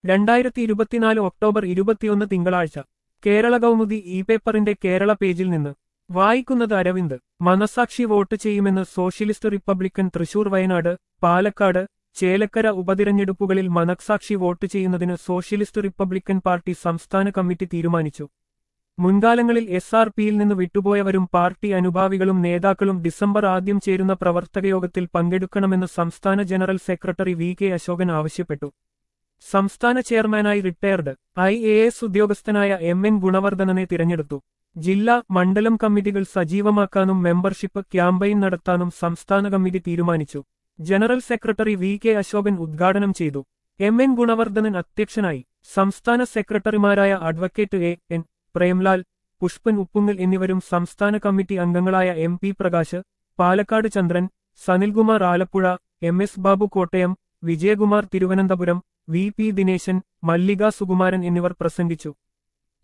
രണ്ടായിരത്തി ഇരുപത്തിനാല് ഒക്ടോബർ ഇരുപത്തിയൊന്ന് തിങ്കളാഴ്ച കേരള കൗമുദി ഇ പേപ്പറിന്റെ കേരള പേജിൽ നിന്ന് വായിക്കുന്നത് അരവിന്ദ് മനസാക്ഷി വോട്ട് ചെയ്യുമെന്ന് സോഷ്യലിസ്റ്റ് റിപ്പബ്ലിക്കൻ തൃശൂർ വയനാട് പാലക്കാട് ചേലക്കര ഉപതിരഞ്ഞെടുപ്പുകളിൽ മനസാക്ഷി വോട്ട് ചെയ്യുന്നതിന് സോഷ്യലിസ്റ്റ് റിപ്പബ്ലിക്കൻ പാർട്ടി സംസ്ഥാന കമ്മിറ്റി തീരുമാനിച്ചു മുൻകാലങ്ങളിൽ എസ് ആർ പിയിൽ നിന്ന് വിട്ടുപോയവരും പാർട്ടി അനുഭാവികളും നേതാക്കളും ഡിസംബർ ആദ്യം ചേരുന്ന പ്രവർത്തകയോഗത്തിൽ പങ്കെടുക്കണമെന്ന് സംസ്ഥാന general secretary V K Ashokan ആവശ്യപ്പെട്ടു സംസ്ഥാന ചെയർമാനായി റിട്ടയർഡ് ഐ എ എസ് ഉദ്യോഗസ്ഥനായ എം എൻ ഗുണവർദ്ധനനെ തിരഞ്ഞെടുത്തു ജില്ലാ മണ്ഡലം കമ്മിറ്റികൾ സജീവമാക്കാനും മെമ്പർഷിപ്പ് ക്യാമ്പയിൻ നടത്താനും സംസ്ഥാന കമ്മിറ്റി തീരുമാനിച്ചു general secretary V K Ashokan ഉദ്ഘാടനം ചെയ്തു എം എൻ ഗുണവർദ്ധനൻ അധ്യക്ഷനായി സംസ്ഥാന സെക്രട്ടറിമാരായ advocate A N Premlal Pushpan Uppungal എന്നിവരും സംസ്ഥാന കമ്മിറ്റി അംഗങ്ങളായ M P Prakash Palakkad Chandran Sanilkumar Alappuzha M S Babu Kottayam Vijayakumar Thiruvananthapuram V P Dineshan Mallika Sukumaran എന്നിവർ പ്രസംഗിച്ചു